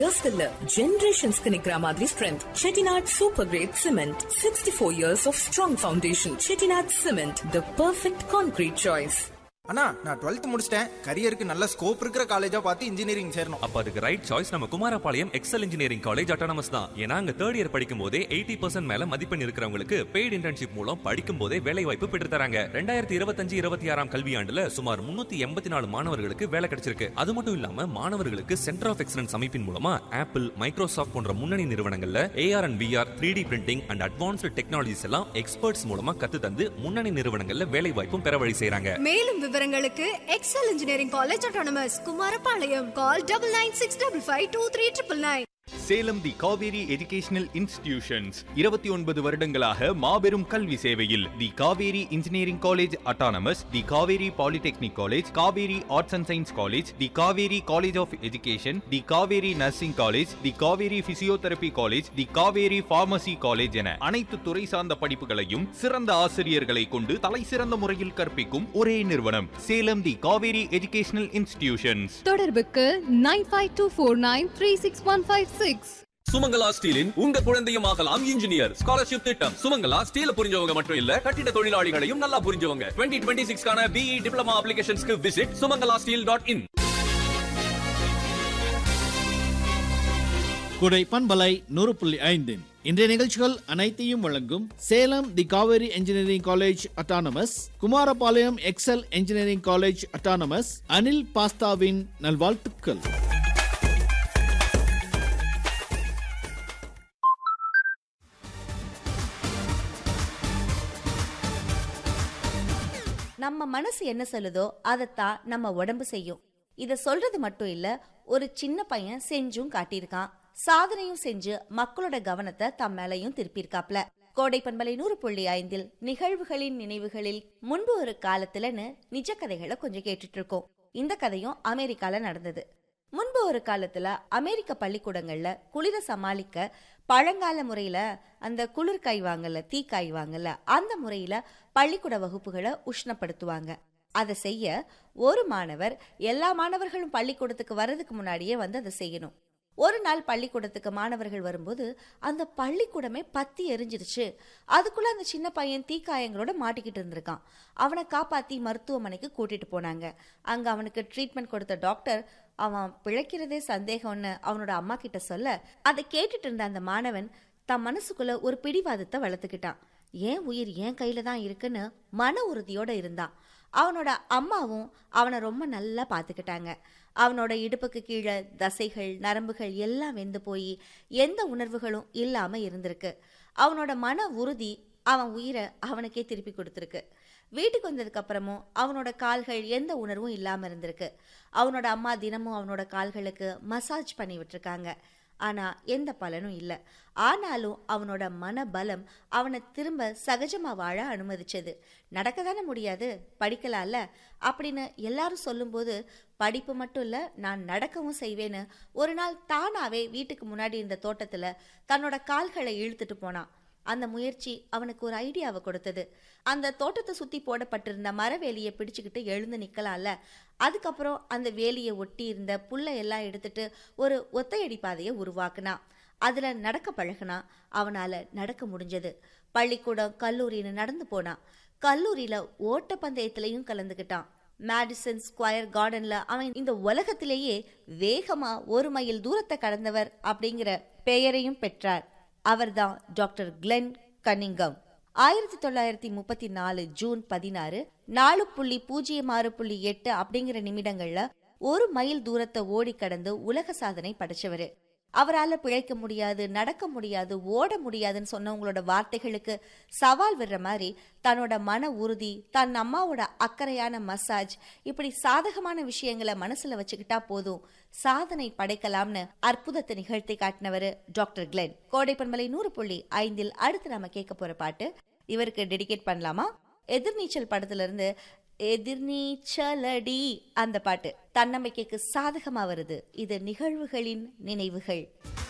இயர்ஸ்க்கு இல்ல ஜெனரேஷன்ஸ்க்கு நிக்கிற மாதிரி strength Chettinad super great cement sixty four years of strong foundation Chettinad cement the perfect concrete choice அண்ணா நான் டுவெல்த் முடிச்சிட்டேன் கரியருக்கு நல்ல ஸ்கோப் இருக்கிற காலேஜா பார்த்து இன்ஜினியரிங் சேரணும் அப்ப அதுக்கு ரைட் சாய்ஸ் நம்ம Kumarapalayam Excel engineering college autonomous தான் ஏன்னா அங்க தேர்ட் இயர் படிக்கும் போதே எயிட்டி பர்சன்ட் மேல மதிப்பெண் இருக்கிறவங்களுக்கு பெய்டு இன்டர்ன்ஷிப் மூலம் படிக்கும் போதே வேலை வாய்ப்பு பெற்று தராங்க ரெண்டாயிரத்தி இருபத்தஞ்சு இருபத்தி ஆறாம் கல்வியாண்டுல சுமார் முன்னூத்தி எண்பத்தி நாலு மாணவர்களுக்கு வேலை கிடைச்சிருக்கு அது மட்டும் இல்லாம மாணவர்களுக்கு சென்டர் ஆஃப் எக்ஸலன்ஸ் அமைப்பின் மூலமா ஆப்பிள் மைக்ரோசாஃப்ட் போன்ற முன்னணி நிறுவனங்கள்ல AR and VR three D printing and advanced technologies எல்லாம் எக்ஸ்பர்ட்ஸ் மூலமா கத்து தந்து முன்னணி நிறுவனங்கள்ல வேலை வாய்ப்பும் பெற வழி செய்றாங்க மேலும் விவரங்களுக்கு Excel engineering college autonomous Kumarapalayam call double nine six double five two three triple nine Salem the Kaveri educational institutions இருபத்தி ஒன்பது வருடங்களாக மாபெரும் கல்வி சேவையில் the Kaveri engineering college autonomous the Kaveri polytechnic college Kaveri arts and science college the Kaveri college of education the Kaveri nursing college the Kaveri physiotherapy college the Kaveri pharmacy college என அனைத்து துறை சார்ந்த படிப்புகளையும் சிறந்த ஆசிரியர்களை கொண்டு தலை சிறந்த முறையில் கற்பிக்கும் ஒரே நிறுவனம் Salem the Kaveri educational institutions தொடர்புக்கு nine five two four nine three six one five six Sumangala ஸ்டீலின் உங்க குழந்தையும் ஆகலாம் இன்ஜினியர் ஸ்காலர்ஷிப் திட்டம் சுமங்கலா ஸ்டீல புரிஞ்சவங்க மட்டும் இல்ல கட்டிட தொழிலாளிகளையும் நல்லா புரிஞ்சவங்க டுவெண்ட்டி டுவெண்ட்டி சிக்ஸ்க்கான பிஇ டிப்ளமா அப்ளிகேஷன்ஸ்க்கு visit Sumangala steel dot in குடை பண்பலை நூறு புள்ளி ஐந்து இன்றைய நிகழ்ச்சிகள் அனைத்தையும் வழங்கும் Salem the Kaveri engineering college autonomous Kumarapalayam Excel engineering college autonomous Anil பாஸ்தாவின் நல்வாழ்த்துக்கள் நம்ம மனசு என்ன சொல்லுதோ அதைத்தான் நம்ம உடம்பு செய்யும் இத சொல்றது மட்டும் இல்ல ஒரு சின்ன பையன் செஞ்சும் காட்டியிருக்கான் சாதனையும் செஞ்சு மக்களோட கவனத்தை தம் மேலையும் திருப்பியிருக்காப்ல கோடை பண்பலை நூறு புள்ளி ஐந்தில் நிகழ்வுகளின் நினைவுகளில் முன்பு ஒரு காலத்துலன்னு நிஜ கதைகளை கொஞ்சம் கேட்டுட்டு இருக்கோம் இந்த கதையும் அமெரிக்கால நடந்தது முன்பு ஒரு காலத்துல அமெரிக்க பள்ளிக்கூடங்கள்ல குளிர சமாளிக்க பழங்கால முறையில அந்த குளிர் காய்வாங்கல்ல தீ காய்வாங்கல்ல அந்த முறையில பள்ளிக்கூட வகுப்புகளை உஷ்ணப்படுத்துவாங்க அதை செய்ய ஒரு மாணவர் எல்லா மாணவர்களும் பள்ளிக்கூடத்துக்கு வர்றதுக்கு முன்னாடியே வந்து அதை செய்யணும் ஒரு நாள் பள்ளிக்கூடத்துக்கு மாணவர்கள் வரும்போது அந்த பள்ளிக்கூடமே பத்தி எரிஞ்சிருச்சு அதுக்குள்ள அந்த சின்ன பையன் தீக்காயங்களோட மாட்டிக்கிட்டு இருந்திருக்கான் அவனை காப்பாத்தி மருத்துவமனைக்கு கூட்டிட்டு போனாங்க அங்க அவனுக்கு ட்ரீட்மெண்ட் கொடுத்த டாக்டர் அவன் பிழைக்கிறதே சந்தேகம்னு அவனோட அம்மா கிட்ட சொல்ல அதை கேட்டுட்டு இருந்த அந்த மாணவன் தன் மனசுக்குள்ள ஒரு பிடிவாதத்தை வளர்த்துக்கிட்டான் ஏன் உயிர் என் கையில தான் இருக்குன்னு மன உறுதியோட இருந்தான் அவனோட அம்மாவும் அவனை ரொம்ப நல்லா பார்த்துக்கிட்டாங்க அவனோட இடுப்புக்கு கீழே தசைகள் நரம்புகள் எல்லாம் வெந்து போய் எந்த உணர்வுகளும் இல்லாம இருந்திருக்கு அவனோட மன உறுதி அவன் உயிரை அவனுக்கே திருப்பி கொடுத்துருக்கு வீட்டுக்கு வந்ததுக்கு அப்புறமும் அவனோட கால்கள் எந்த உணர்வும் இல்லாம இருந்திருக்கு அவனோட அம்மா தினமும் அவனோட கால்களுக்கு மசாஜ் பண்ணி விட்டுருக்காங்க ஆனா எந்த பலனும் இல்லை ஆனாலும் அவனோட மனபலம் அவனை திரும்ப சகஜமா வாழ அனுமதிச்சது நடக்க தானே முடியாது படிக்கலாம்ல அப்படின்னு எல்லாரும் சொல்லும்போது படிப்பு மட்டும் இல்ல நான் நடக்கவும் செய்வேன்னு ஒரு நாள் தானாவே வீட்டுக்கு முன்னாடி இருந்த தோட்டத்துல தன்னோட கால்களை இழுத்துட்டு போனான் அந்த முயற்சி அவனுக்கு ஒரு ஐடியாவை கொடுத்தது அந்த தோட்டத்தை சுத்தி போடப்பட்டிருந்த மரவேலியை பிடிச்சுக்கிட்டு எழுந்து நிக்கலாம்ல அதுக்கப்புறம் அந்த வேலியை ஒட்டி இருந்த புல்லை எல்லாம் எடுத்துட்டு ஒரு ஒத்தையடி பாதையை உருவாக்குனான் அதுல நடக்க பழகுனா அவனால நடக்க முடிஞ்சது பள்ளிக்கூடம் கல்லூரின்னு நடந்து போனான் கல்லூரியில ஓட்டப்பந்தயத்திலையும் கலந்துக்கிட்டான் மேடிசன் ஸ்கொயர் கார்டன்ல அவன் இந்த உலகத்திலேயே வேகமா ஒரு மைல் தூரத்தை கடந்தவர் அப்படிங்கிற பெயரையும் பெற்றார் அவர்தான் டாக்டர் கிளென் கன்னிங்கம் ஆயிரத்தி தொள்ளாயிரத்தி முப்பத்தி நாலு ஜூன் பதினாறு நாலு புள்ளி பூஜ்ஜியம் ஆறு புள்ளி எட்டு அப்படிங்கிற நிமிடங்கள்ல ஒரு மைல் தூரத்தை ஓடி கடந்து உலக சாதனை படைச்சவரு அவரால பிழைக்க முடியாது நடக்க முடியாது ஓட முடியாதுன்னு சொன்னவங்களோட வார்த்தைகளுக்கு சவால் விடுற மாதிரி தன்னோட மன உறுதி தன் அம்மாவோட அக்கறையான மசாஜ் இப்படி சாதகமான விஷயங்களை மனசுல வச்சுக்கிட்டா போதும் சாதனை படைக்கலாம்னு அற்புதத்தை நிகழ்த்தி காட்டினவரு டாக்டர் கிளென் கோடை பண்பலை நூறு புள்ளி ஐந்தில் அடுத்து நாம கேட்க போற பாட்டு இவருக்கு டெடிகேட் பண்ணலாமா எதிர்நீச்சல் படத்துல இருந்து எதிர்நீச்சலடி அந்த பாட்டு தன்னம்பிக்கைக்கு சாதகமா வருது இது நிகழ்வுகளின் நினைவுகள்